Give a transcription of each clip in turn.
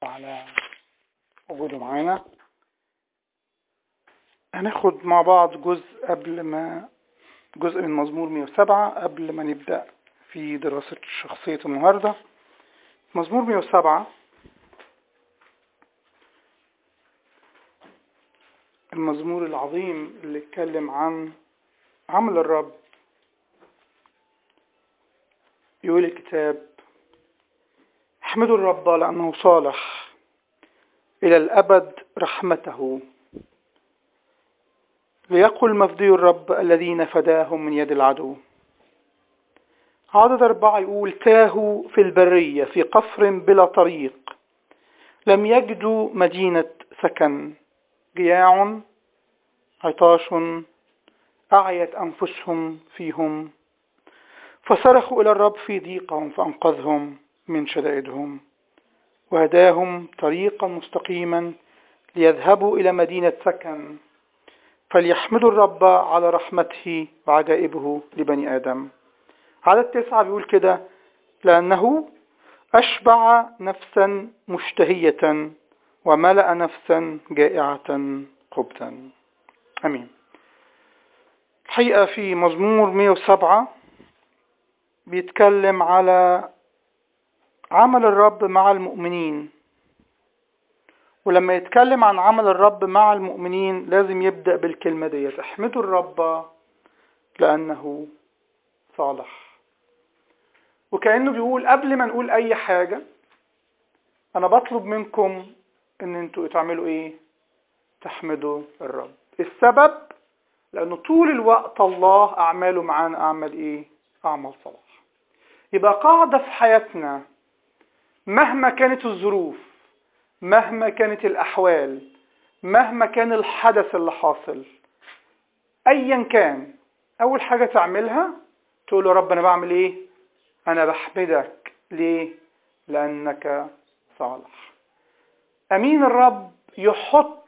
على وجوده معانا هناخد مع بعض جزء قبل ما جزء من مزمور 107 قبل ما نبدأ في دراسة شخصية النهاردة مزمور 107 المزمور العظيم اللي اتكلم عن عمل الرب يقول الكتاب احمدوا الرب لأنه صالح إلى الأبد رحمته ليقل مفدي الرب الذين فداهم من يد العدو عدد أربعة يقول تاهوا في البرية في قفر بلا طريق لم يجدوا مدينة سكن جياع عطاش أعيت أنفسهم فيهم فصرخوا إلى الرب في ضيقهم فأنقذهم من شدائدهم وهداهم طريقا مستقيما ليذهبوا إلى مدينة سكن فليحمدوا الرب على رحمته وعجائبه لبني آدم عدد تسعة بيقول كده لأنه أشبع نفسا مشتهية وملأ نفسا جائعة قبتا أمين الحقيقة في مزمور 107 بيتكلم على عمل الرب مع المؤمنين ولما يتكلم عن عمل الرب مع المؤمنين لازم يبدأ بالكلمة ديت احمدوا الرب لأنه صالح وكأنه بيقول قبل ما نقول أي حاجة أنا بطلب منكم إن انتوا تعملوا إيه تحمدوا الرب السبب لأنه طول الوقت الله أعماله معانا أعمل إيه أعمل صلاح يبقى قاعدة في حياتنا مهما كانت الظروف مهما كانت الأحوال مهما كان الحدث اللي حاصل أيا كان أول حاجة تعملها تقول له رب أنا بعمل إيه أنا بحمدك ليه لأنك صالح أمين الرب يحط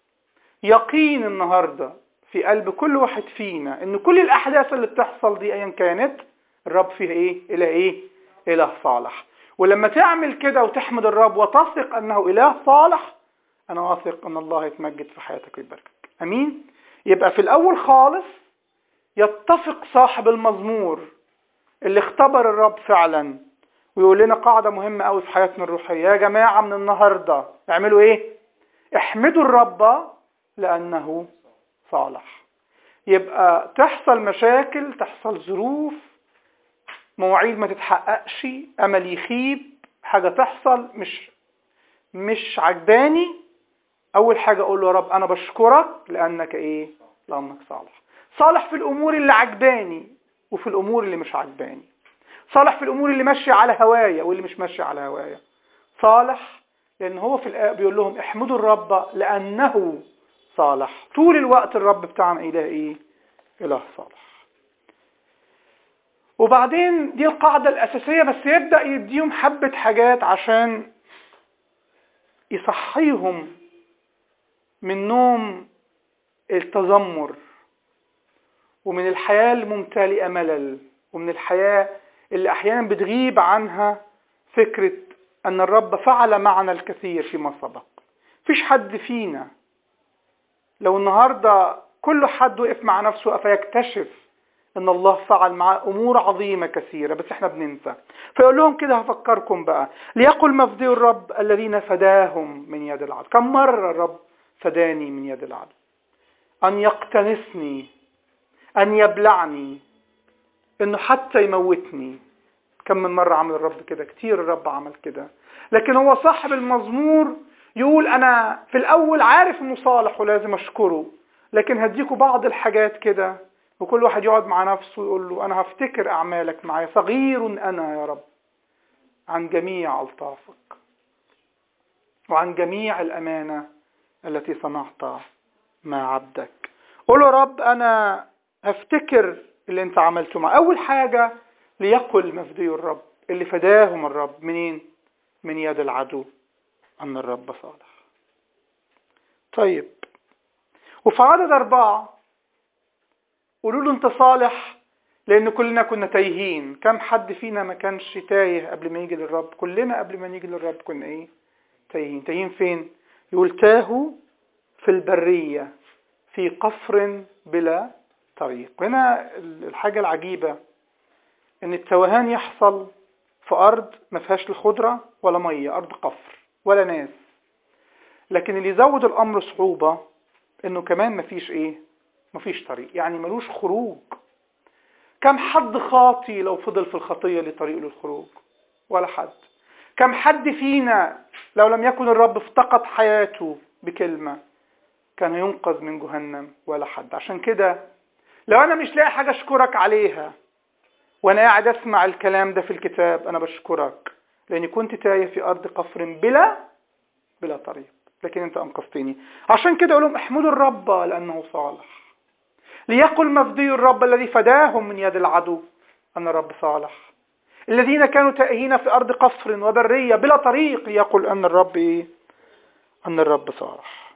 يقين النهاردة في قلب كل واحد فينا ان كل الاحداث اللي بتحصل دي ايا كانت الرب فيها ايه اله ايه اله صالح ولما تعمل كده وتحمد الرب وتثق انه اله صالح انا واثق ان الله يتمجد في حياتك ويباركك امين يبقى في الاول خالص يتفق صاحب المزمور اللي اختبر الرب فعلا ويقول لنا قاعدة مهمة قوي في حياتنا الروحية يا جماعة من النهاردة اعملوا ايه احمدوا الرب لأنه صالح يبقى تحصل مشاكل تحصل ظروف مواعيد ما تتحققش امل يخيب حاجة تحصل مش مش عجباني اول حاجة اقول له يا رب انا بشكرك لانك ايه لانك صالح صالح في الامور اللي عجباني وفي الامور اللي مش عجباني صالح في الامور اللي ماشية على هوايا واللي مش ماشية على هوايا صالح لان هو في الآية بيقول لهم احمدوا الرب لانه صالح طول الوقت الرب بتاعنا إله إيه إله صالح وبعدين دي القاعدة الأساسية بس يبدأ يديهم حبة حاجات عشان يصحيهم من نوم التذمر ومن الحياة الممتلئة ملل ومن الحياة اللي أحيانا بتغيب عنها فكرة أن الرب فعل معنا الكثير فيما سبق فيش حد فينا لو النهاردة كل حد وقف مع نفسه فيكتشف ان الله فعل معاه امور عظيمة كثيرة بس احنا بننسى فيقول لهم كده هفكركم بقى ليقل مفدي الرب الذين فداهم من يد العدو كم مرة الرب فداني من يد العدو ان يقتنسني ان يبلعني انه حتى يموتني كم من مرة عمل الرب كده كتير الرب عمل كده لكن هو صاحب المزمور يقول انا في الاول عارف انه صالح ولازم اشكره لكن هديكوا بعض الحاجات كده وكل واحد يقعد مع نفسه ويقول له انا هفتكر اعمالك معايا صغير انا يا رب عن جميع الطافك وعن جميع الامانه التي صنعتها مع عبدك قول له رب انا هفتكر اللي انت عملته معي اول حاجه ليقل مفدي الرب اللي فداهم الرب منين من يد العدو أن الرب صالح طيب وفي عدد أربعة قولوا له أنت صالح لأن كلنا كنا تايهين كم حد فينا ما كانش تايه قبل ما يجي للرب كلنا قبل ما نيجي للرب كنا إيه تايهين تايهين فين يقول تاهوا في البرية في قفر بلا طريق هنا الحاجة العجيبة ان التوهان يحصل في ارض ما فيهاش الخضرة ولا مية ارض قفر ولا ناس لكن اللي يزود الامر صعوبة انه كمان ما فيش ايه ما فيش طريق يعني ملوش خروج كم حد خاطي لو فضل في الخطية لطريق للخروج ولا حد كم حد فينا لو لم يكن الرب افتقد حياته بكلمة كان ينقذ من جهنم ولا حد عشان كده لو انا مش لاقي حاجة اشكرك عليها وانا قاعد اسمع الكلام ده في الكتاب انا بشكرك لاني كنت تايه في ارض قفر بلا بلا طريق لكن انت انقذتني عشان كده اقول لهم احمدوا الرب لانه صالح ليقل مفدي الرب الذي فداهم من يد العدو ان الرب صالح الذين كانوا تائهين في ارض قصر وبريه بلا طريق ليقل ان الرب ايه ان الرب صالح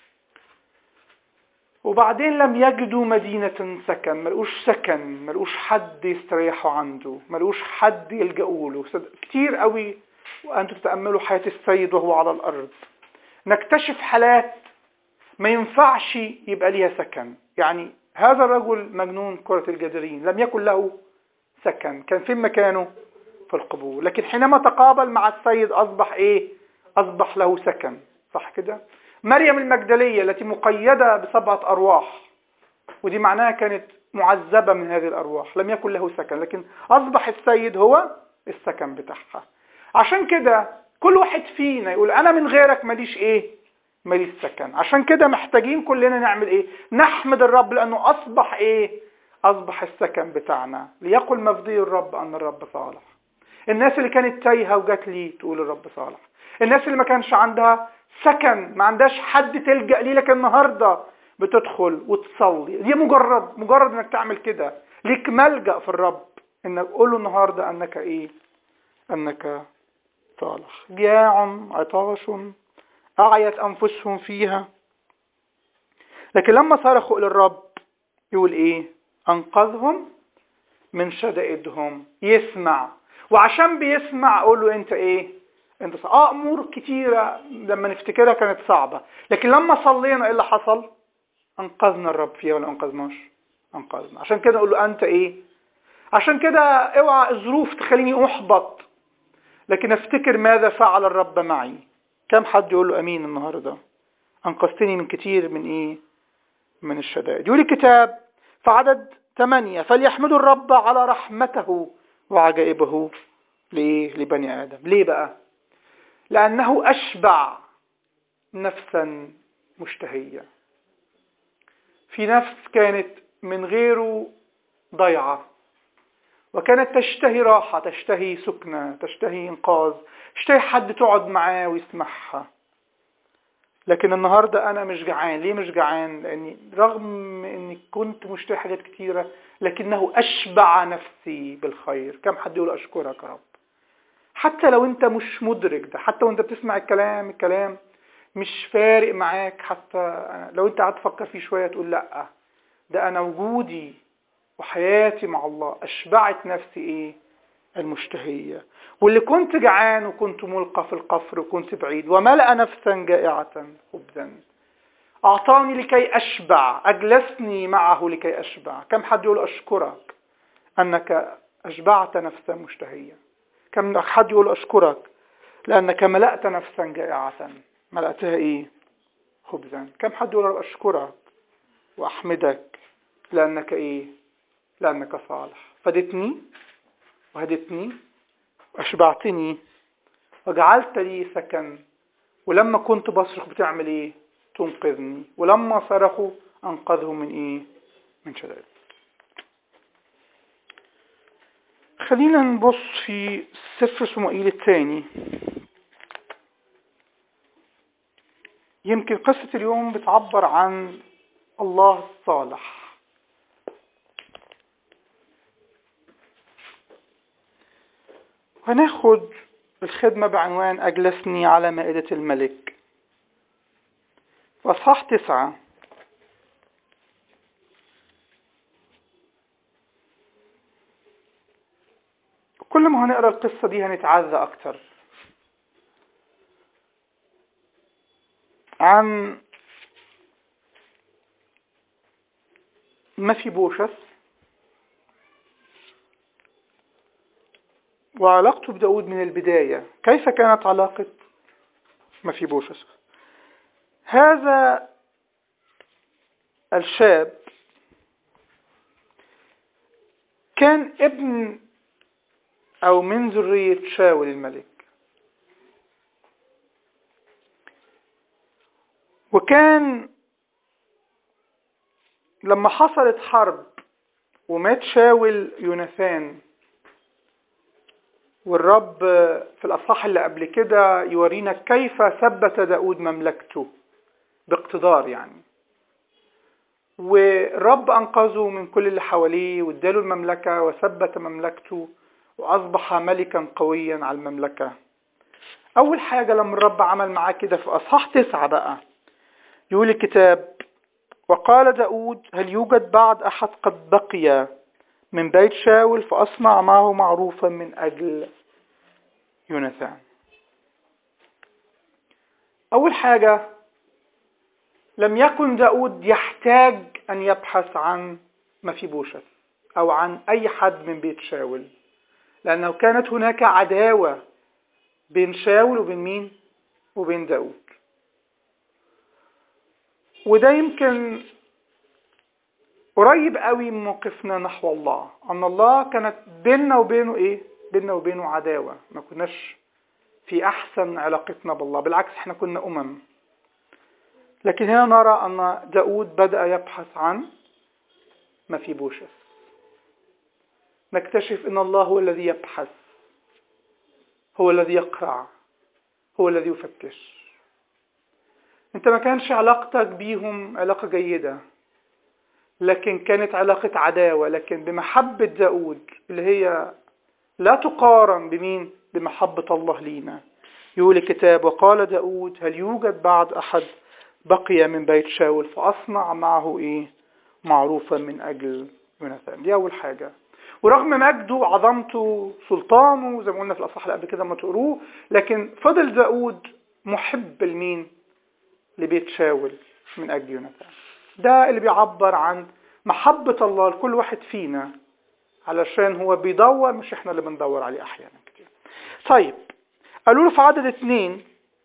وبعدين لم يجدوا مدينة سكن ملقوش سكن ملقوش حد يستريحوا عنده ملقوش حد يلجأوا له كتير قوي وأنتم تتأملوا حياة السيد وهو على الأرض نكتشف حالات ما ينفعش يبقى ليها سكن يعني هذا الرجل مجنون كرة الجدرين لم يكن له سكن كان فين مكانه في القبور لكن حينما تقابل مع السيد أصبح إيه أصبح له سكن صح كده مريم المجدلية التي مقيدة بسبعة أرواح ودي معناها كانت معذبة من هذه الأرواح لم يكن له سكن لكن أصبح السيد هو السكن بتاعها عشان كده كل واحد فينا يقول أنا من غيرك ماليش إيه ماليش سكن عشان كده محتاجين كلنا نعمل إيه نحمد الرب لأنه أصبح إيه أصبح السكن بتاعنا ليقل مفضي الرب أن الرب صالح الناس اللي كانت تايهة وجات لي تقول الرب صالح الناس اللي ما كانش عندها سكن ما عندهاش حد تلجأ ليه لكن النهاردة بتدخل وتصلي دي مجرد مجرد انك تعمل كده ليك ملجأ في الرب انك قول له النهاردة انك ايه انك صالح جاع عطاش اعيت انفسهم فيها لكن لما صرخوا الى الرب يقول ايه انقذهم من شدائدهم يسمع وعشان بيسمع اقول له انت ايه انت صح. اه امور كتيرة لما نفتكرها كانت صعبة لكن لما صلينا ايه اللي حصل انقذنا الرب فيها ولا انقذناش انقذنا عشان كده اقول له انت ايه عشان كده اوعى الظروف تخليني احبط لكن افتكر ماذا فعل الرب معي كم حد يقول له امين النهارده انقذتني من كتير من ايه من الشدائد يقول الكتاب في عدد 8 فليحمدوا الرب على رحمته وعجائبه ليه لبني ادم ليه بقى لأنه أشبع نفسا مشتهية في نفس كانت من غيره ضيعة وكانت تشتهي راحة تشتهي سكنة تشتهي إنقاذ تشتهي حد تقعد معاه ويسمعها لكن النهاردة أنا مش جعان ليه مش جعان لأني رغم أني كنت مشتهي حاجات كتيرة لكنه أشبع نفسي بالخير كم حد يقول أشكرك يا رب حتى لو انت مش مدرك ده حتى وانت بتسمع الكلام الكلام مش فارق معاك حتى لو انت قعدت تفكر فيه شوية تقول لا ده انا وجودي وحياتي مع الله اشبعت نفسي ايه المشتهية واللي كنت جعان وكنت ملقى في القفر وكنت بعيد وملأ نفسا جائعة خبزا أعطاني لكي أشبع أجلسني معه لكي أشبع كم حد يقول أشكرك أنك أشبعت نفسا مشتهية كم حد يقول أشكرك لأنك ملأت نفسا جائعة ملأتها إيه خبزا كم حد يقول أشكرك وأحمدك لأنك إيه لأنك صالح فدتني وهدتني وأشبعتني وجعلت لي سكن ولما كنت بصرخ بتعمل إيه تنقذني ولما صرخوا أنقذهم من إيه من شدائد خلينا نبص في سفر صموئيل الثاني يمكن قصة اليوم بتعبر عن الله الصالح هناخد الخدمة بعنوان أجلسني على مائدة الملك وأصحاح تسعة كل ما هنقرا القصة دي هنتعزى أكتر عن مفي بوشس وعلاقته بداود من البداية كيف كانت علاقة مفي بوشس هذا الشاب كان ابن او من ذرية شاول الملك وكان لما حصلت حرب ومات شاول يوناثان والرب في الأصحاح اللي قبل كده يورينا كيف ثبت داود مملكته باقتدار يعني والرب أنقذه من كل اللي حواليه واداله المملكة وثبت مملكته وأصبح ملكا قويا على المملكة أول حاجة لما الرب عمل معاه كده في أصحاح تسعة بقى يقول الكتاب وقال داود هل يوجد بعد أحد قد بقي من بيت شاول فأصنع معه معروفا من أجل يوناثان أول حاجة لم يكن داود يحتاج أن يبحث عن مفيبوشت أو عن أي حد من بيت شاول لأنه كانت هناك عداوة بين شاول وبين مين وبين داود وده يمكن قريب قوي من موقفنا نحو الله ان الله كانت بيننا وبينه ايه بيننا وبينه عداوه ما كناش في احسن علاقتنا بالله بالعكس احنا كنا امم لكن هنا نرى ان داود بدا يبحث عن ما في بوشس نكتشف ان الله هو الذي يبحث هو الذي يقرع هو الذي يفتش انت ما كانش علاقتك بيهم علاقة جيدة لكن كانت علاقة عداوة لكن بمحبة داود اللي هي لا تقارن بمين بمحبة الله لينا يقول الكتاب وقال داود هل يوجد بعد أحد بقي من بيت شاول فأصنع معه إيه معروفا من أجل يوناثان دي أول حاجة ورغم مجده وعظمته سلطانه زي ما قلنا في الأصح اللي قبل كده ما تقروه لكن فضل داود محب لمين لبيت شاول من أجل يوناثان ده اللي بيعبر عن محبة الله لكل واحد فينا علشان هو بيدور مش احنا اللي بندور عليه أحيانا كتير طيب قالوا له في عدد اثنين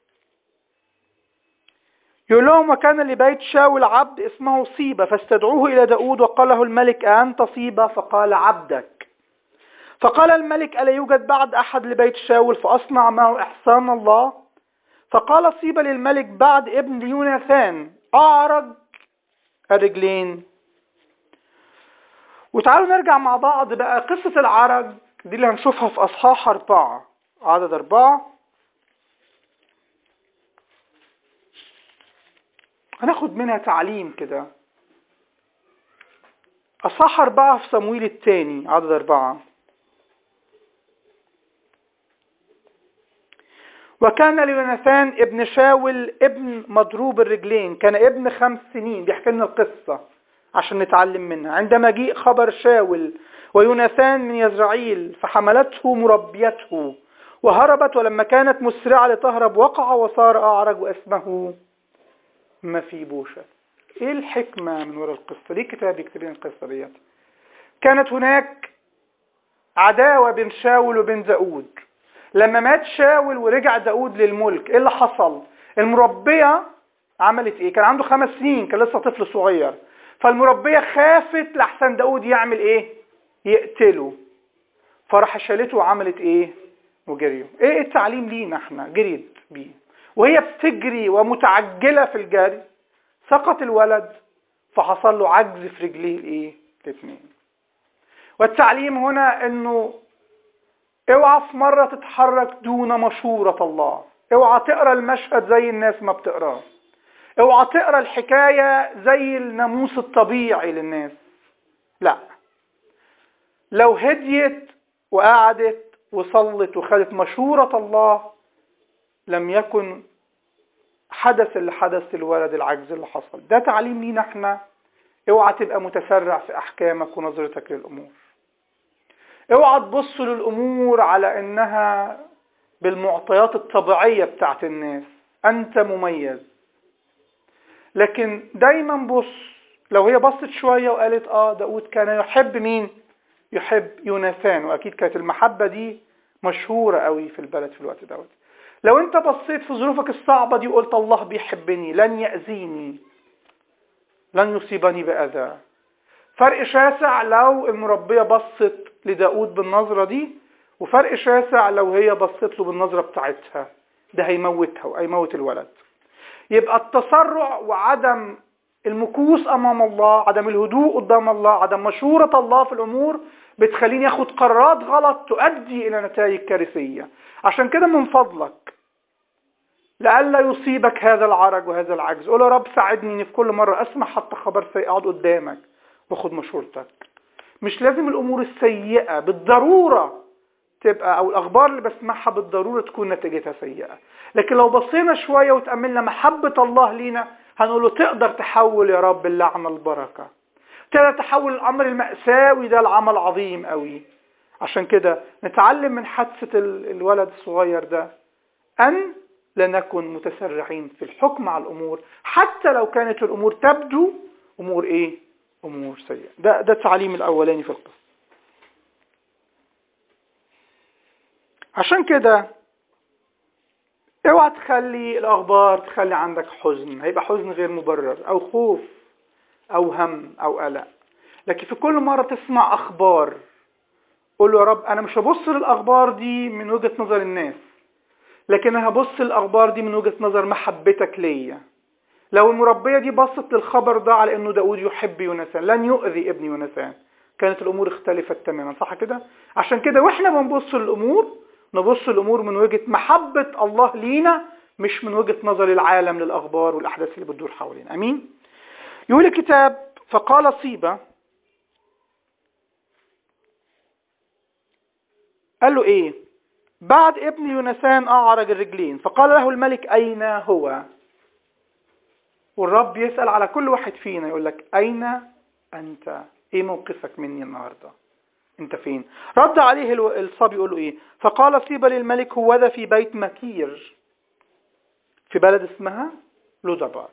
يقول لهم وكان لبيت شاول عبد اسمه صيبة فاستدعوه إلى داود وقال له الملك أنت صيبة فقال عبدك فقال الملك ألا يوجد بعد أحد لبيت شاول فأصنع معه إحسان الله فقال صيبة للملك بعد ابن يوناثان أعرج الرجلين وتعالوا نرجع مع بعض بقى قصة العرج دي اللي هنشوفها في أصحاح أربعة عدد أربعة هناخد منها تعليم كده أصحاح أربعة في صمويل الثاني عدد أربعة وكان ليوناثان ابن شاول ابن مضروب الرجلين كان ابن خمس سنين بيحكي لنا القصة عشان نتعلم منها عندما جيء خبر شاول ويوناثان من يزرعيل فحملته مربيته وهربت ولما كانت مسرعة لتهرب وقع وصار أعرج واسمه ما في بوشة ايه الحكمة من وراء القصة ليه كتاب يكتب لنا القصة ديت كانت هناك عداوة بين شاول وبين داود لما مات شاول ورجع داود للملك ايه اللي حصل المربية عملت ايه كان عنده خمس سنين كان لسه طفل صغير فالمربية خافت لحسن داود يعمل ايه يقتله فراح شالته وعملت ايه وجريوا ايه التعليم لينا احنا جريت بيه وهي بتجري ومتعجلة في الجري سقط الولد فحصل له عجز في رجليه الايه الاثنين والتعليم هنا انه اوعى في مرة تتحرك دون مشورة الله اوعى تقرا المشهد زي الناس ما بتقراه اوعى تقرا الحكاية زي الناموس الطبيعي للناس لا لو هديت وقعدت وصلت وخدت مشورة الله لم يكن حدث اللي حدث للولد العجز اللي حصل ده تعليم لينا احنا اوعى تبقى متسرع في احكامك ونظرتك للامور اوعى تبص للامور على انها بالمعطيات الطبيعية بتاعت الناس انت مميز لكن دايما بص لو هي بصت شوية وقالت اه داود كان يحب مين يحب يوناثان واكيد كانت المحبة دي مشهورة قوي في البلد في الوقت دوت لو انت بصيت في ظروفك الصعبة دي وقلت الله بيحبني لن يأذيني لن يصيبني بأذى فرق شاسع لو المربية بصت لداود بالنظرة دي وفرق شاسع لو هي بصت له بالنظرة بتاعتها ده هيموتها وهيموت الولد يبقى التسرع وعدم المكوس امام الله عدم الهدوء قدام الله عدم مشورة الله في الامور بتخليني اخد قرارات غلط تؤدي الى نتائج كارثية عشان كده من فضلك لئلا يصيبك هذا العرج وهذا العجز قول يا رب ساعدني اني في كل مرة اسمع حتى خبر سيء اقعد قدامك واخد مشورتك مش لازم الامور السيئة بالضرورة تبقى او الاخبار اللي بسمعها بالضرورة تكون نتيجتها سيئة لكن لو بصينا شوية وتأملنا محبة الله لينا هنقول له تقدر تحول يا رب اللعنة البركة تقدر تحول الامر المأساوي ده لعمل عظيم قوي عشان كده نتعلم من حادثة الولد الصغير ده ان لا نكن متسرعين في الحكم على الامور حتى لو كانت الامور تبدو امور ايه امور سيئة ده ده التعليم الاولاني في القصة عشان كده اوعى تخلي الاخبار تخلي عندك حزن هيبقى حزن غير مبرر او خوف او هم او قلق لكن في كل مرة تسمع اخبار قول له يا رب انا مش هبص للاخبار دي من وجهة نظر الناس لكن انا هبص للاخبار دي من وجهة نظر محبتك ليا لو المربية دي بصت للخبر ده على انه داود يحب يونسان لن يؤذي ابن يونسان كانت الامور اختلفت تماما صح كده عشان كده واحنا بنبص للامور نبص الامور من وجهة محبة الله لينا مش من وجهة نظر العالم للاخبار والاحداث اللي بتدور حوالينا امين يقول الكتاب فقال صيبة قال له ايه بعد ابن يونسان اعرج الرجلين فقال له الملك اين هو والرب يسأل على كل واحد فينا يقول لك اين انت ايه موقفك مني النهارده انت فين رد عليه الصبي يقول له ايه فقال صيبة للملك هو ذا في بيت مكير في بلد اسمها لودبار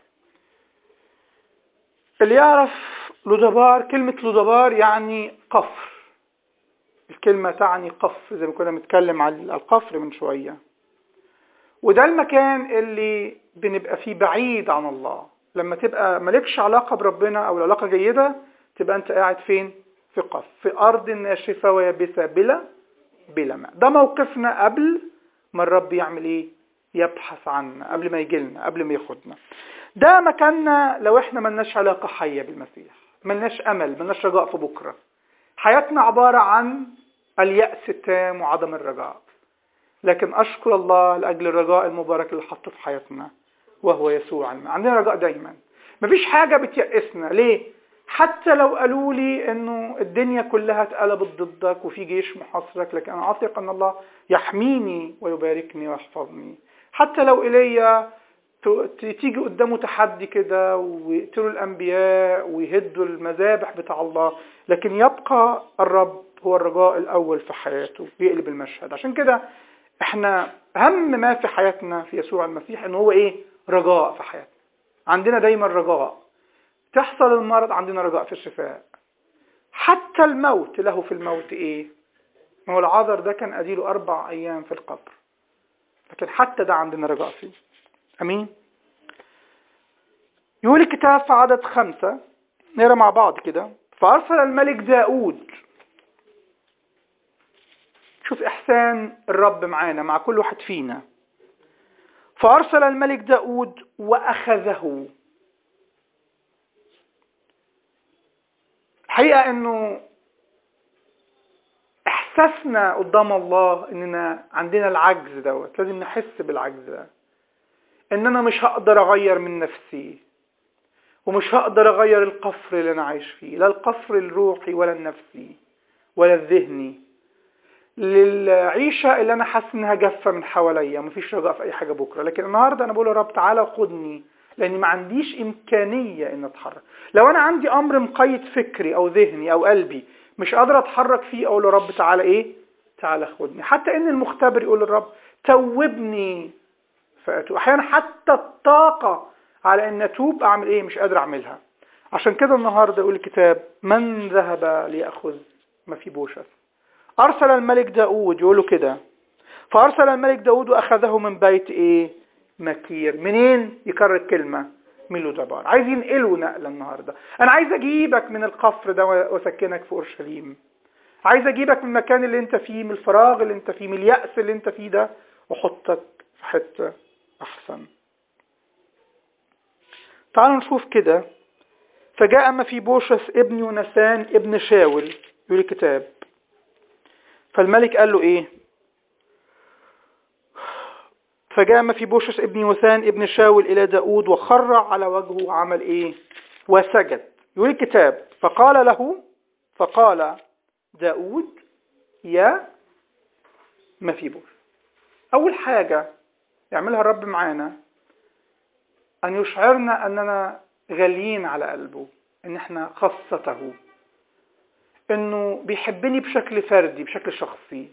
اللي يعرف لودبار كلمة لودبار يعني قفر الكلمة تعني قفر زي ما كنا بنتكلم عن القفر من شوية وده المكان اللي بنبقى فيه بعيد عن الله لما تبقى مالكش علاقة بربنا او العلاقة جيدة تبقى انت قاعد فين في قف في أرض ناشفة ويابسة بلا بلا ماء ده موقفنا قبل ما الرب يعمل إيه يبحث عنا قبل ما يجيلنا قبل ما ياخدنا ده مكاننا لو احنا ملناش علاقة حية بالمسيح ملناش أمل ملناش رجاء في بكرة حياتنا عبارة عن اليأس التام وعدم الرجاء لكن أشكر الله لأجل الرجاء المبارك اللي حطه في حياتنا وهو يسوع الماء عندنا رجاء دايما مفيش حاجة بتيأسنا ليه حتى لو قالوا لي انه الدنيا كلها اتقلبت ضدك وفي جيش محاصرك لكن انا اثق ان الله يحميني ويباركني ويحفظني حتى لو ايليا تيجي قدامه تحدي كده ويقتلوا الانبياء ويهدوا المذابح بتاع الله لكن يبقى الرب هو الرجاء الاول في حياته بيقلب المشهد عشان كده احنا اهم ما في حياتنا في يسوع المسيح ان هو ايه رجاء في حياتنا عندنا دايما رجاء تحصل المرض عندنا رجاء في الشفاء حتى الموت له في الموت ايه ما هو العذر ده كان اديله اربع ايام في القبر لكن حتى ده عندنا رجاء فيه امين يقول الكتاب في عدد خمسة نقرا مع بعض كده فارسل الملك داود شوف احسان الرب معانا مع كل واحد فينا فارسل الملك داود واخذه الحقيقة انه احساسنا قدام الله اننا عندنا العجز دوت لازم نحس بالعجز ده ان انا مش هقدر اغير من نفسي ومش هقدر اغير القفر اللي انا عايش فيه لا القفر الروحي ولا النفسي ولا الذهني للعيشة اللي انا حاسس انها جافة من حواليا مفيش رجاء في اي حاجة بكرة لكن النهاردة انا بقول يا رب تعالى خدني لاني ما عنديش امكانية ان اتحرك لو انا عندي امر مقيد فكري او ذهني او قلبي مش قادر اتحرك فيه اقول له رب تعالى ايه تعالى خدني حتى ان المختبر يقول للرب توبني فاتوا احيانا حتى الطاقة على ان اتوب اعمل ايه مش قادر اعملها عشان كده النهارده يقول الكتاب من ذهب ليأخذ ما في بوشث ارسل الملك داود يقول له كده فارسل الملك داود واخذه من بيت ايه مكير منين يكرر الكلمة من له دبار عايز ينقله نقلة النهاردة انا عايز اجيبك من القفر ده واسكنك في اورشليم عايز اجيبك من المكان اللي انت فيه من الفراغ اللي انت فيه من اليأس اللي انت فيه ده واحطك في حتة احسن تعالوا نشوف كده فجاء ما في بوشس ابن يونسان ابن شاول يقول الكتاب فالملك قال له ايه فجاء ما في بوشس ابن يوثان ابن شاول إلى داود وخر على وجهه وعمل إيه وسجد يقول الكتاب فقال له فقال داود يا ما في بوش أول حاجة يعملها الرب معانا أن يشعرنا أننا غاليين على قلبه أن احنا خاصته أنه بيحبني بشكل فردي بشكل شخصي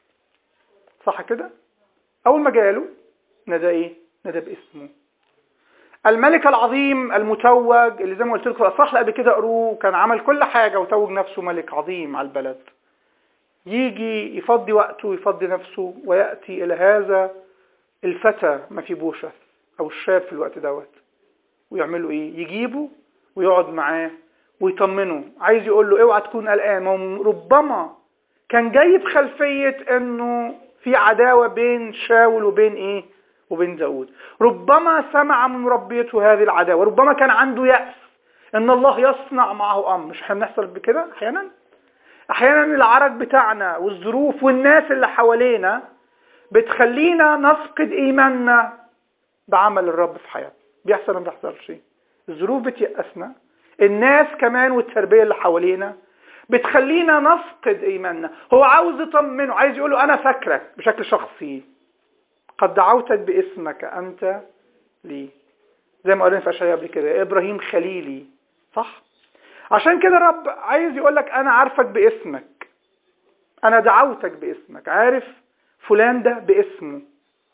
صح كده؟ أول ما جاله ندى ايه ندى باسمه الملك العظيم المتوج اللي زي ما قلت لكم الاصح اللي قبل كده قروه كان عمل كل حاجه وتوج نفسه ملك عظيم على البلد يجي يفضي وقته ويفضي نفسه وياتي الى هذا الفتى ما في بوشة او الشاب في الوقت دوت ويعملوا ايه يجيبه ويقعد معاه ويطمنه عايز يقول له اوعى تكون قلقان ربما كان جاي بخلفيه انه في عداوه بين شاول وبين ايه وبين داود ربما سمع من ربيته هذه العداوة ربما كان عنده يأس ان الله يصنع معه امر مش احنا بنحصل بكده احيانا احيانا العرج بتاعنا والظروف والناس اللي حوالينا بتخلينا نفقد ايماننا بعمل الرب في حياتنا بيحصل ما بيحصلش الظروف بتيأسنا الناس كمان والتربية اللي حوالينا بتخلينا نفقد ايماننا هو عاوز يطمنه عايز يقوله انا فاكرك بشكل شخصي قد دعوتك باسمك أنت لي زي ما قلنا في أشعياء قبل كده إبراهيم خليلي صح عشان كده رب عايز يقول لك أنا عارفك باسمك أنا دعوتك باسمك عارف فلان ده باسمه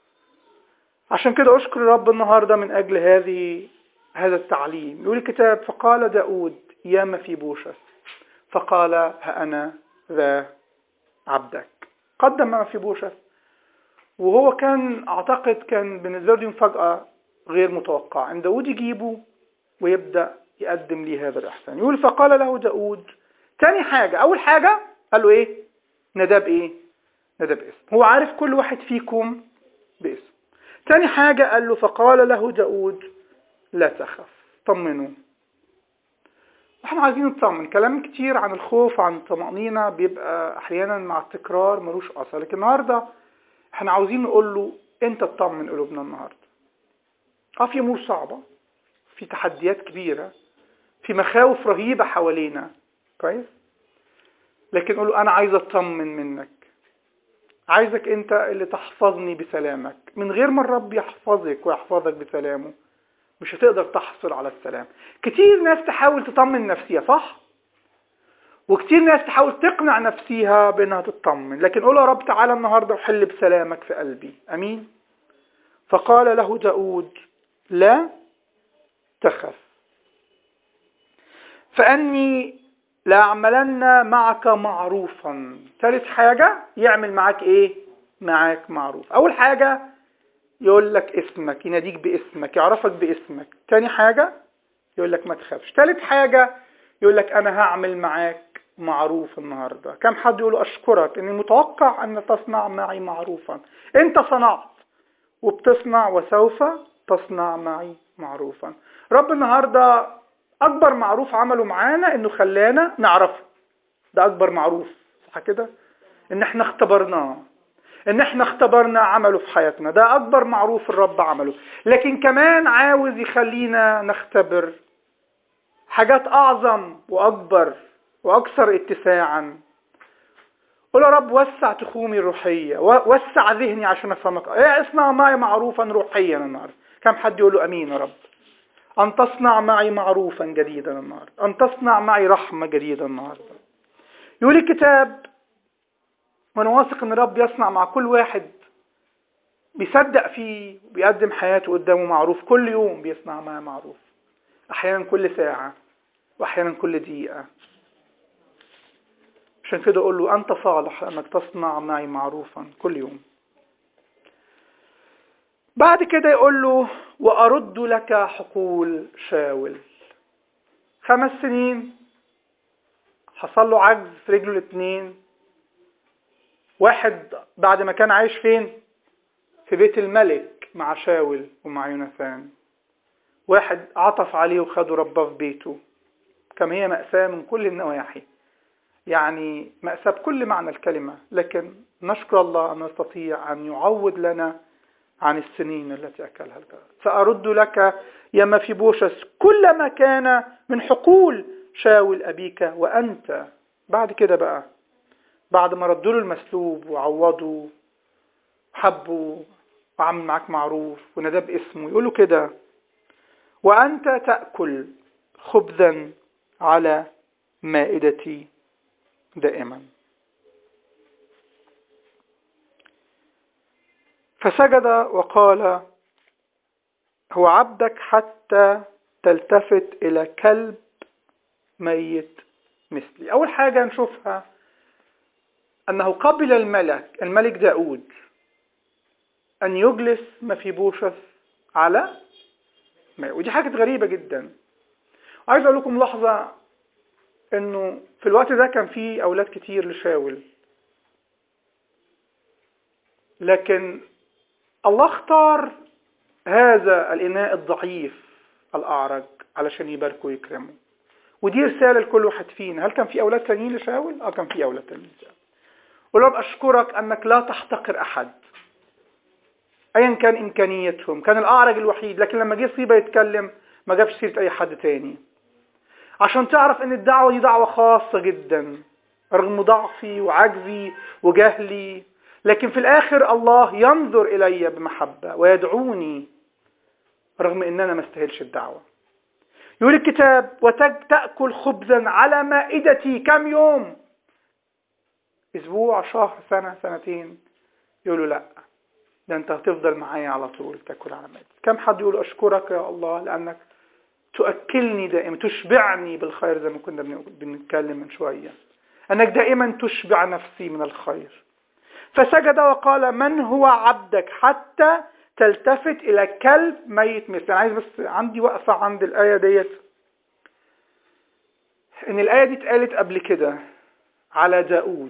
عشان كده أشكر الرب النهاردة من أجل هذه هذا التعليم يقول الكتاب فقال داود يا ما في بوشة فقال ها أنا ذا عبدك قدم ما في بوشة وهو كان اعتقد كان بالنسبه له مفاجاه غير متوقعه ان داود يجيبه ويبدا يقدم لي هذا الاحسان يقول فقال له داود تاني حاجه اول حاجه قال له ايه ندى بايه ندى باسم هو عارف كل واحد فيكم باسم تاني حاجه قال له فقال له داود لا تخف طمنوا احنا عايزين نطمن كلام كتير عن الخوف عن الطمأنينة بيبقى احيانا مع التكرار ملوش اثر لكن النهارده احنا عاوزين نقول له انت تطمن قلوبنا النهارده اه في امور صعبه في تحديات كبيره في مخاوف رهيبه حوالينا كويس لكن قول له انا عايز اطمن منك عايزك انت اللي تحفظني بسلامك من غير ما الرب يحفظك ويحفظك بسلامه مش هتقدر تحصل على السلام كتير ناس تحاول تطمن نفسيها صح وكتير ناس تحاول تقنع نفسيها بانها تطمن لكن قول يا رب تعالى النهارده وحل بسلامك في قلبي امين فقال له داود لا تخف فاني لاعملن معك معروفا ثالث حاجه يعمل معاك ايه معاك معروف اول حاجه يقول لك اسمك يناديك باسمك يعرفك باسمك تاني حاجه يقول لك ما تخافش ثالث حاجه يقول لك انا هعمل معاك معروف النهاردة كم حد يقول أشكرك أني متوقع أن تصنع معي معروفا أنت صنعت وبتصنع وسوف تصنع معي معروفا رب النهاردة أكبر معروف عمله معانا أنه خلانا نعرفه ده أكبر معروف صح كده أن احنا اختبرناه ان احنا اختبرنا عمله في حياتنا ده اكبر معروف الرب عمله لكن كمان عاوز يخلينا نختبر حاجات اعظم واكبر واكثر اتساعا قول يا رب وسع تخومي الروحية وسع ذهني عشان افهمك ايه اصنع معي معروفا روحيا النهارده كم حد يقول له امين يا رب ان تصنع معي معروفا جديدا النهارده ان تصنع معي رحمة جديدة النهارده يقول الكتاب وانا واثق ان الرب يصنع مع كل واحد بيصدق فيه وبيقدم حياته قدامه معروف كل يوم بيصنع معاه معروف احيانا كل ساعة واحيانا كل دقيقة عشان كده اقول له انت صالح انك تصنع معي معروفا كل يوم بعد كده يقول له وارد لك حقول شاول خمس سنين حصل له عجز في رجله الاثنين واحد بعد ما كان عايش فين في بيت الملك مع شاول ومع يوناثان واحد عطف عليه وخده رباه في بيته كم هي مأساة من كل النواحي يعني مأساة بكل معنى الكلمة لكن نشكر الله أن نستطيع أن يعوض لنا عن السنين التي أكلها الجراد سأرد لك يا مفيبوشس كل ما كان من حقول شاول أبيك وأنت بعد كده بقى بعد ما ردوا له المسلوب وعوضوا حبوا وعمل معاك معروف وناداه باسمه يقول له كده وأنت تأكل خبزا على مائدتي دائما فسجد وقال هو عبدك حتى تلتفت إلى كلب ميت مثلي أول حاجة نشوفها أنه قبل الملك الملك داود أن يجلس مفيبوشث على ماء ودي حاجة غريبة جدا عايز أقول لكم لحظة أنه في الوقت ده كان في أولاد كتير لشاول لكن الله اختار هذا الإناء الضعيف الأعرج علشان يباركه ويكرمه ودي رسالة لكل واحد فينا هل كان في أولاد تانيين لشاول؟ اه كان في أولاد تانيين لشاول ولرب أشكرك أنك لا تحتقر أحد أيا كان إمكانيتهم كان الأعرج الوحيد لكن لما جه صيبة يتكلم ما جابش سيرة أي حد تاني عشان تعرف أن الدعوة دي دعوة خاصة جدا رغم ضعفي وعجزي وجهلي لكن في الآخر الله ينظر إلي بمحبة ويدعوني رغم أن أنا ما استاهلش الدعوة يقول الكتاب وتأكل خبزا على مائدتي كم يوم أسبوع شهر سنة سنتين يقولوا لا ده أنت هتفضل معايا على طول تاكل على مائدتي كم حد يقول أشكرك يا الله لأنك تؤكلني دائما تشبعني بالخير زي ما كنا بنتكلم من شوية أنك دائما تشبع نفسي من الخير فسجد وقال من هو عبدك حتى تلتفت إلى كلب ميت مثل أنا عايز بس عندي وقفة عند الآية ديت إن الآية دي اتقالت قبل كده على داود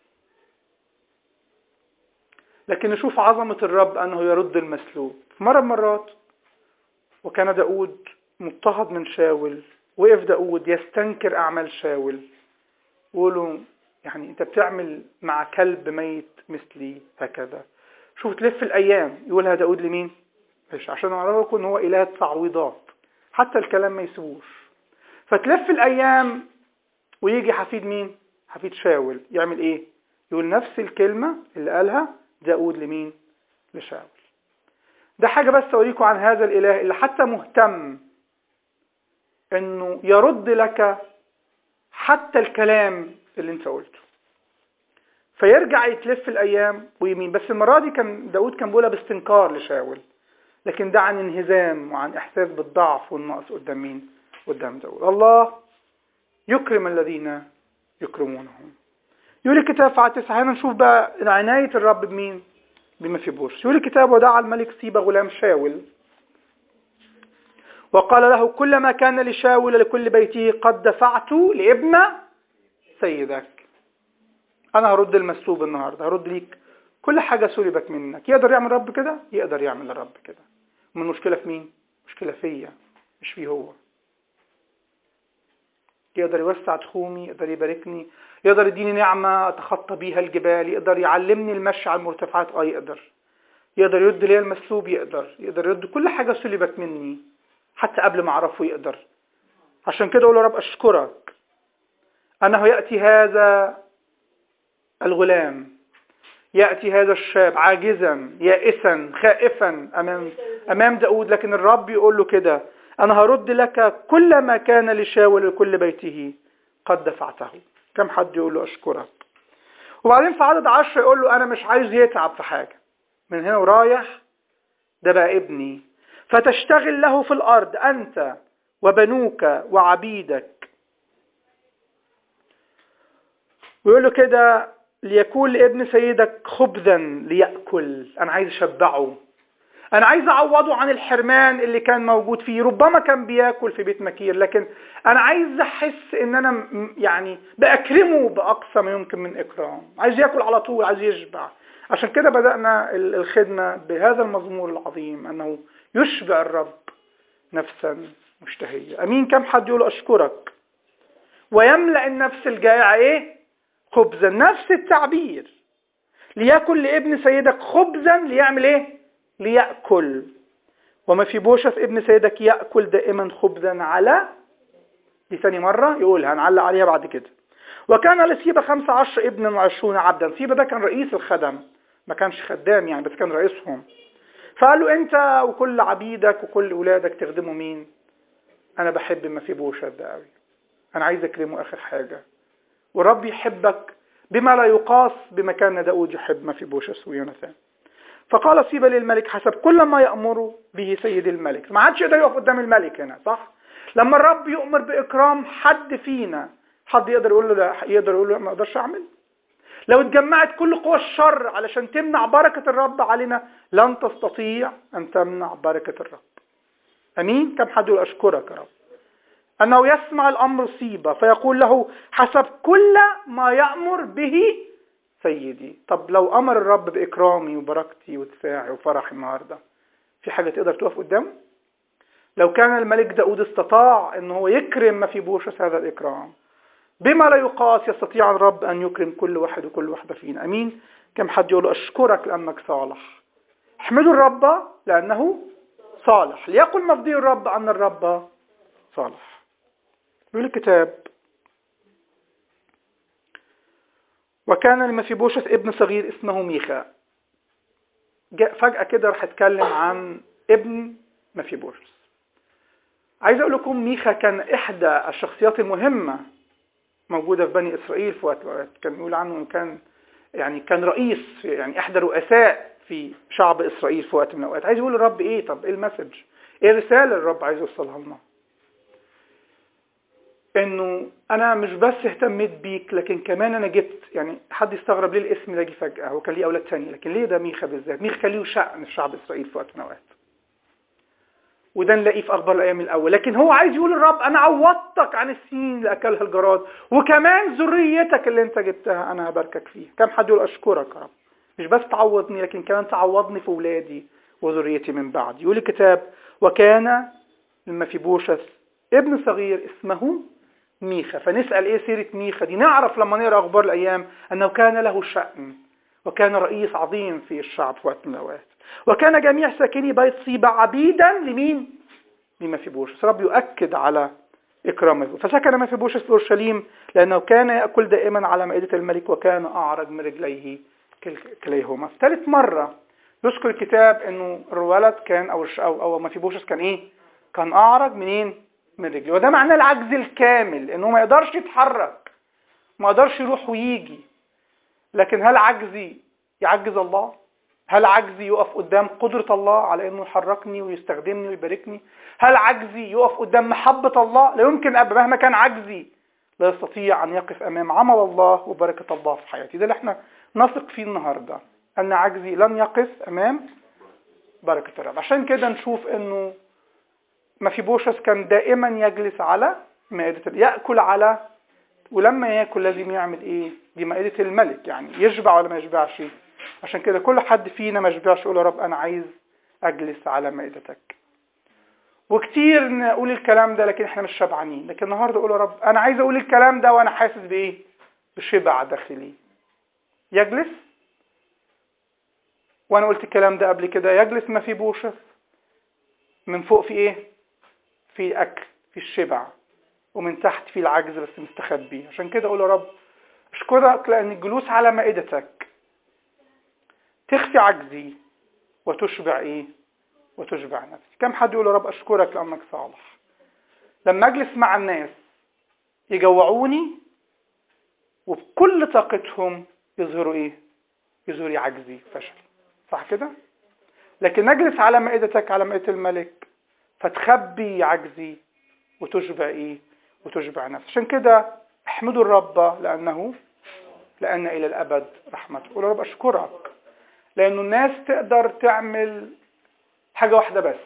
لكن نشوف عظمة الرب أنه يرد المسلوب في مرة مرات وكان داود مضطهد من شاول وقف داود يستنكر أعمال شاول وقولوا يعني أنت بتعمل مع كلب ميت مثلي هكذا شوف تلف الأيام يقولها داود لمين مش عشان نعرفكم ان هو إله تعويضات حتى الكلام ما يسيبوش فتلف الأيام ويجي حفيد مين حفيد شاول يعمل ايه يقول نفس الكلمة اللي قالها داود لمين لشاول ده حاجة بس أوريكم عن هذا الإله اللي حتى مهتم انه يرد لك حتى الكلام اللي انت قلته فيرجع يتلف الايام ويمين بس المره دي كان داود كان بيقولها باستنكار لشاول لكن ده عن انهزام وعن احساس بالضعف والنقص قدام مين قدام داود الله يكرم الذين يكرمونهم يقول الكتاب في تسعة هنا نشوف بقى عناية الرب بمين بما في بورس يقول الكتاب ودعا الملك سيبا غلام شاول وقال له كل ما كان لشاول لكل بيته قد دفعت لابن سيدك انا هرد المسلوب النهارده هرد ليك كل حاجه سلبت منك يقدر يعمل رب كده يقدر يعمل الرب كده من المشكله في مين مشكله فيا مش فيه هو يقدر يوسع تخومي يقدر يباركني يقدر يديني نعمة أتخطى بيها الجبال يقدر يعلمني المشي على المرتفعات اه يقدر يقدر يرد لي المسلوب يقدر يقدر يرد كل حاجة سلبت مني حتى قبل ما أعرفه يقدر عشان كده أقول يا رب أشكرك أنه يأتي هذا الغلام يأتي هذا الشاب عاجزا يائسا خائفا أمام, أمام داود لكن الرب يقول له كده أنا هرد لك كل ما كان لشاول لكل بيته قد دفعته كم حد يقول له أشكرك وبعدين في عدد عشر يقول له أنا مش عايز يتعب في حاجة من هنا ورايح ده بقى ابني فتشتغل له في الأرض أنت وبنوك وعبيدك ويقول له كده ليكون لابن سيدك خبزا ليأكل أنا عايز أشبعه أنا عايز أعوضه عن الحرمان اللي كان موجود فيه ربما كان بياكل في بيت مكير لكن أنا عايز أحس إن أنا يعني بأكرمه بأقصى ما يمكن من إكرام عايز ياكل على طول عايز يشبع عشان كده بدأنا الخدمة بهذا المزمور العظيم أنه يشبع الرب نفسا مشتهية أمين كم حد يقول أشكرك ويملأ النفس الجائعة إيه خبزا نفس التعبير ليأكل لابن سيدك خبزا ليعمل إيه ليأكل وما في بوشة ابن سيدك يأكل دائما خبزا على دي ثاني مرة يقولها هنعلق عليها بعد كده وكان لسيبة خمسة عشر ابنا وعشرون عبدا سيبة ده كان رئيس الخدم ما كانش خدام يعني بس كان رئيسهم فقال له انت وكل عبيدك وكل اولادك تخدموا مين انا بحب ما في بوشة ده قوي انا عايز اكرمه اخر حاجة ورب يحبك بما لا يقاس بما كان داود يحب ما في بوشة ويوناثان فقال سيبا للملك حسب كل ما يأمر به سيد الملك ما عادش يقدر يقف قدام الملك هنا صح لما الرب يؤمر بإكرام حد فينا حد يقدر يقول له لا يقدر يقول له ما اقدرش اعمل لو اتجمعت كل قوى الشر علشان تمنع بركة الرب علينا لن تستطيع أن تمنع بركة الرب أمين كم حد يقول أشكرك يا رب أنه يسمع الأمر صيبة فيقول له حسب كل ما يأمر به سيدي طب لو أمر الرب بإكرامي وبركتي ودفاعي وفرحي النهاردة في حاجة تقدر تقف قدامه لو كان الملك داود استطاع أنه هو يكرم ما في بوشس هذا الإكرام بما لا يقاس يستطيع الرب أن يكرم كل واحد وكل واحدة فينا أمين كم حد يقول أشكرك لأنك صالح احمدوا الرب لأنه صالح ليقل مفضي الرب أن الرب صالح يقول الكتاب وكان لمفيبوشث ابن صغير اسمه ميخا جاء فجأة كده راح اتكلم عن ابن مفيبوشث عايز اقول لكم ميخا كان احدى الشخصيات المهمة موجودة في بني اسرائيل في وقت الأوقات كان يقول عنه انه كان يعني كان رئيس يعني احدى رؤساء في شعب اسرائيل في وقت من الاوقات عايز يقول الرب ايه طب ايه المسج ايه الرسالة اللي الرب عايز يوصلها لنا انه انا مش بس اهتميت بيك لكن كمان انا جبت يعني حد يستغرب ليه الاسم ده جه فجأة هو كان ليه اولاد تاني لكن ليه ده ميخا بالذات ميخا كان ليه شأن في شعب اسرائيل في وقت من الاوقات وده نلاقيه في اخبار الايام الاول لكن هو عايز يقول للرب انا عوضتك عن السنين اللي اكلها الجراد وكمان ذريتك اللي انت جبتها انا هباركك فيها كم حد يقول اشكرك يا رب مش بس تعوضني لكن كمان تعوضني في ولادي وذريتي من بعد يقول الكتاب وكان لما في بوشث ابن صغير اسمه ميخا فنسأل ايه سيرة ميخا دي نعرف لما نقرأ اخبار الايام انه كان له شأن وكان رئيس عظيم في الشعب في وقت من الاوقات وكان جميع ساكني بيت صيبة عبيدا لمين لما في بوشس رب يؤكد على إكرامه فسكن ما في بوشس في أورشليم لأنه كان يأكل دائما على مائدة الملك وكان أعرج من رجليه كليهما في ثالث مرة يذكر الكتاب أنه الولد كان أو أو, أو ما في بوشس كان إيه كان أعرج منين من رجله وده معناه العجز الكامل أنه ما يقدرش يتحرك ما يقدرش يروح ويجي لكن هل عجزي يعجز الله هل عجزي يقف قدام قدرة الله على انه يحركني ويستخدمني ويباركني هل عجزي يقف قدام محبة الله لا يمكن ابدا مهما كان عجزي لا يستطيع ان يقف امام عمل الله وبركة الله في حياتي ده اللي احنا نثق فيه النهاردة ان عجزي لن يقف امام بركة الرب عشان كده نشوف انه ما في بوشس كان دائما يجلس على مائدة يأكل على ولما ياكل لازم يعمل ايه دي مائدة الملك يعني يشبع ولا ما يشبعش عشان كده كل حد فينا ما يشبعش يقول يا رب انا عايز اجلس على مائدتك وكتير نقول الكلام ده لكن احنا مش شبعانين لكن النهارده اقول يا رب انا عايز اقول الكلام ده وانا حاسس بايه بشبع داخلي يجلس وانا قلت الكلام ده قبل كده يجلس ما في بوشس من فوق في ايه في اكل في الشبع ومن تحت في العجز بس مستخبي عشان كده اقول يا رب اشكرك لان الجلوس على مائدتك تخفي عجزي وتشبع ايه وتشبع نفسي كم حد يقول يا رب اشكرك لانك صالح لما اجلس مع الناس يجوعوني وبكل طاقتهم يظهروا ايه يظهروا عجزي فشل صح كده لكن نجلس على مائدتك على مائدة الملك فتخبي عجزي وتشبع ايه وتشبع نفسي عشان كده احمدوا الرب لانه لان الى الابد رحمته قول يا رب اشكرك لانه الناس تقدر تعمل حاجه واحده بس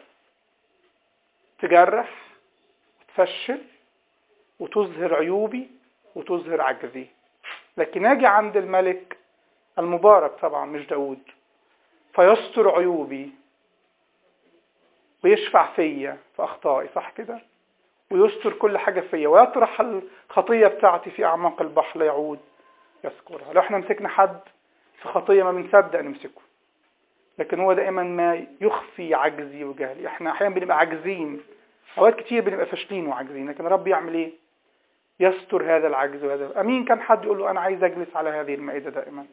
تجرح وتفشل وتظهر عيوبي وتظهر عجزي لكن اجي عند الملك المبارك طبعا مش داود فيستر عيوبي ويشفع فيا في اخطائي صح كده ويستر كل حاجه فيا ويطرح الخطيه بتاعتي في اعماق البحر لا يعود يذكرها لو احنا مسكنا حد في خطيه ما بنصدق نمسكه لكن هو دائما ما يخفي عجزي وجهلي احنا احيانا بنبقى عاجزين اوقات كتير بنبقى فاشلين وعاجزين لكن رب يعمل ايه يستر هذا العجز وهذا امين كان حد يقول له انا عايز اجلس على هذه المائده دائما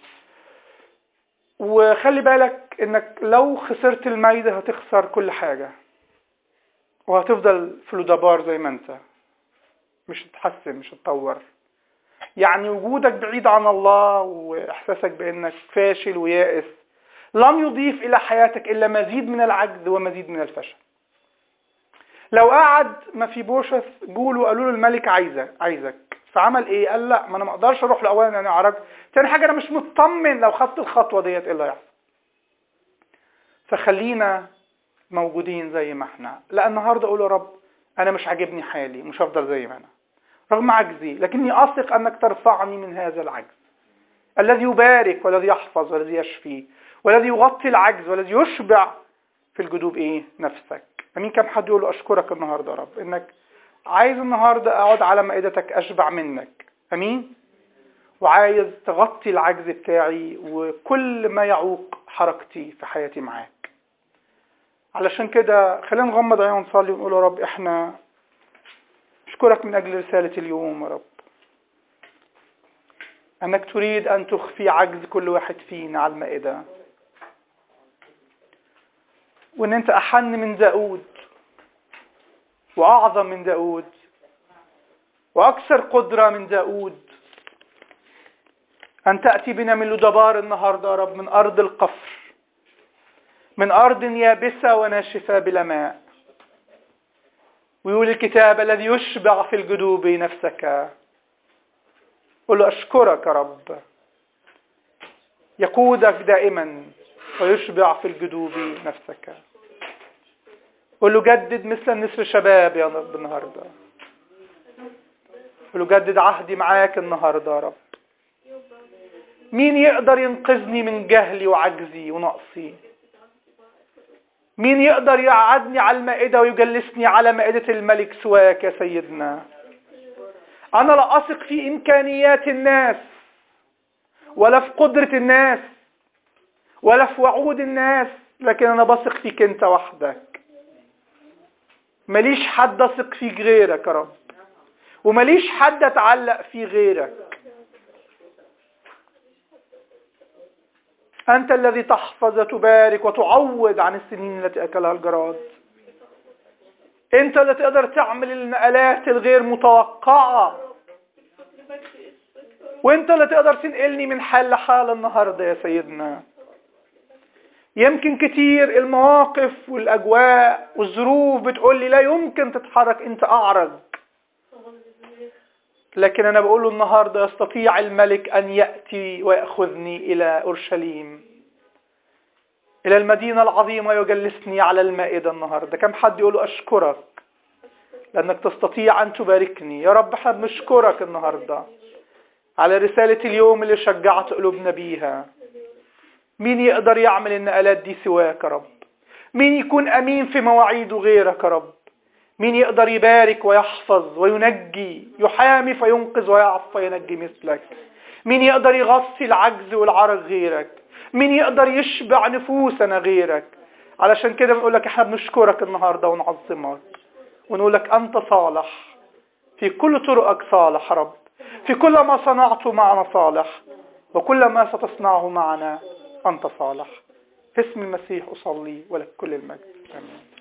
وخلي بالك انك لو خسرت المائده هتخسر كل حاجه وهتفضل في لودابار زي ما انت مش هتتحسن مش هتطور يعني وجودك بعيد عن الله واحساسك بانك فاشل ويائس لم يضيف الى حياتك الا مزيد من العجز ومزيد من الفشل لو قعد ما في بوشث جولوا قالوا له الملك عايزك عايزك فعمل ايه قال لا ما انا ما اقدرش اروح لاولا انا عرج تاني حاجه انا مش مطمن لو خدت الخطوه ديت ايه اللي هيحصل فخلينا موجودين زي ما احنا لا النهارده اقول يا رب انا مش عاجبني حالي مش هفضل زي ما انا رغم عجزي لكني اثق انك ترفعني من هذا العجز الذي يبارك والذي يحفظ والذي يشفي والذي يغطي العجز والذي يشبع في الجدوب ايه نفسك امين كم حد يقول له اشكرك النهارده يا رب انك عايز النهارده اقعد على مائدتك اشبع منك امين وعايز تغطي العجز بتاعي وكل ما يعوق حركتي في حياتي معاك علشان كده خلينا نغمض عينينا ونصلي ونقول يا رب احنا اشكرك من اجل رسالة اليوم يا رب انك تريد ان تخفي عجز كل واحد فينا على المائدة وان انت احن من داود واعظم من داود واكثر قدرة من داود ان تأتي بنا من لدبار النهاردة يا رب من ارض القفر من ارض يابسة وناشفة بلا ماء ويقول الكتاب الذي يشبع في الجدوب نفسك قل له أشكرك يا رب يقودك دائما ويشبع في الجدوب نفسك قل له جدد مثل النسر شباب يا رب النهارده قل له جدد عهدي معاك النهارده يا رب مين يقدر ينقذني من جهلي وعجزي ونقصي مين يقدر يقعدني على المائدة ويجلسني على مائدة الملك سواك يا سيدنا أنا لا أثق في إمكانيات الناس ولا في قدرة الناس ولا في وعود الناس لكن أنا بثق فيك أنت وحدك ماليش حد أثق فيك غيرك يا رب وماليش حد أتعلق فيه غيرك أنت الذي تحفظ وتبارك وتعوض عن السنين التي أكلها الجراد أنت اللي تقدر تعمل النقلات الغير متوقعة وأنت اللي تقدر تنقلني من حال لحال النهاردة يا سيدنا يمكن كتير المواقف والأجواء والظروف بتقول لي لا يمكن تتحرك أنت أعرج لكن أنا بقول له النهاردة يستطيع الملك أن يأتي ويأخذني إلى أورشليم إلى المدينة العظيمة يجلسني على المائدة النهاردة كم حد يقول له أشكرك لأنك تستطيع أن تباركني يا رب احنا بنشكرك النهاردة على رسالة اليوم اللي شجعت قلوبنا بيها مين يقدر يعمل النقلات دي سواك يا رب مين يكون أمين في مواعيده غيرك يا رب مين يقدر يبارك ويحفظ وينجي يحامي فينقذ ويعف فينجي مثلك مين يقدر يغطي العجز والعرق غيرك مين يقدر يشبع نفوسنا غيرك علشان كده بنقول لك احنا بنشكرك النهارده ونعظمك ونقول لك انت صالح في كل طرقك صالح رب في كل ما صنعته معنا صالح وكل ما ستصنعه معنا انت صالح في اسم المسيح اصلي ولك كل المجد امين